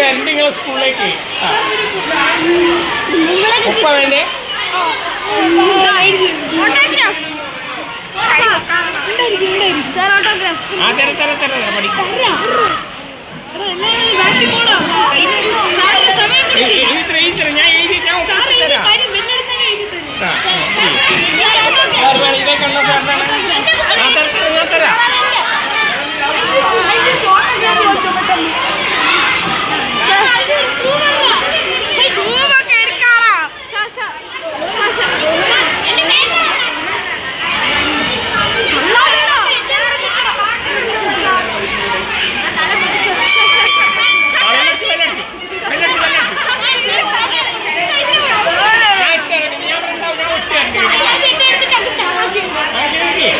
വരണ്ട് നിങ്ങളെ സ്കൂളിലേക്ക് ആ. ഉപ്പ വേണ്ടേ സാർ ഓട്ടോഗ്രാഫ് ആ തര തര തര തര, പഠിക്കും എ- എ- എഴുതി തരാം, എഴുതി തരാം. ഞാൻ എഴുതി ഞാൻ ഒപ്പിട്ട് തരാം ആ, ആ, ശരി. സാർ വേണം ഇതൊക്കെ ഉണ്ടോ സാർ വേണം ആ തര തര ഞാൻ തരാം ആ, വെള്ളടിച്ച്, വെള്ളടിച്ച്. വെള്ളടിച്ച്, വെള്ളടിച്ച്. ഞാൻ ഇട്ട് തരാം. ഇനി ഞാൻ ഉണ്ടാവും. ഞാൻ ഒട്ടി തരാം. ആ, ശരി.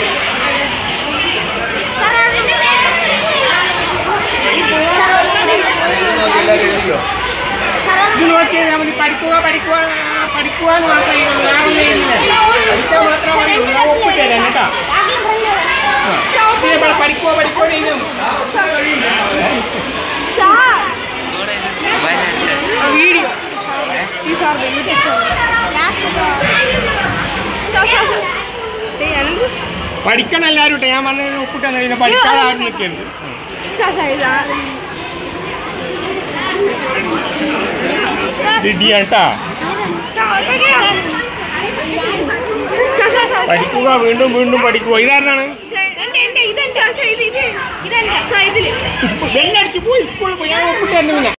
ഇത് നോക്കിയാൽ നമുക്ക് പഠിക്കുക പഠിക്കുക ആ, പഠിക്കുക എന്ന് മാത്രമേ എഴുതുള്ളൂ. ഞാൻ ഒന്നും എഴുതുന്നില്ല. പഠിക്കാൻ മാത്രമേ പറയൂ. ഞാൻ ഒപ്പിട്ട് തരാം കേട്ടോ ആ. പിന്നെ ഇവിടെ പഠിക്കുക പഠിക്കുക എന്ന് എഴുതും വീഡിയോ ഈ സാർ പഠിക്കണം എല്ലാവരും കേട്ടോ ഞാൻ വന്ന് ഒപ്പിട്ട് തന്നെ പിന്നെ പഠിക്കാതെ ആരും നിൽക്കരുത് ദിഡിയ കേട്ടാ പഠിക്കുക വീണ്ടും വീണ്ടും പഠിക്കുക ഇതാരാണ് ഇതെന്റെ ഇതെന്റെ ഇത് ഇത് ഇതെന്റെ ഇതില് ബെല്ലടിച്ച് പോയി സ്കൂളിൽ പോയി ഞാൻ ഒപ്പിട്ട് തന്നെ പിന്നെ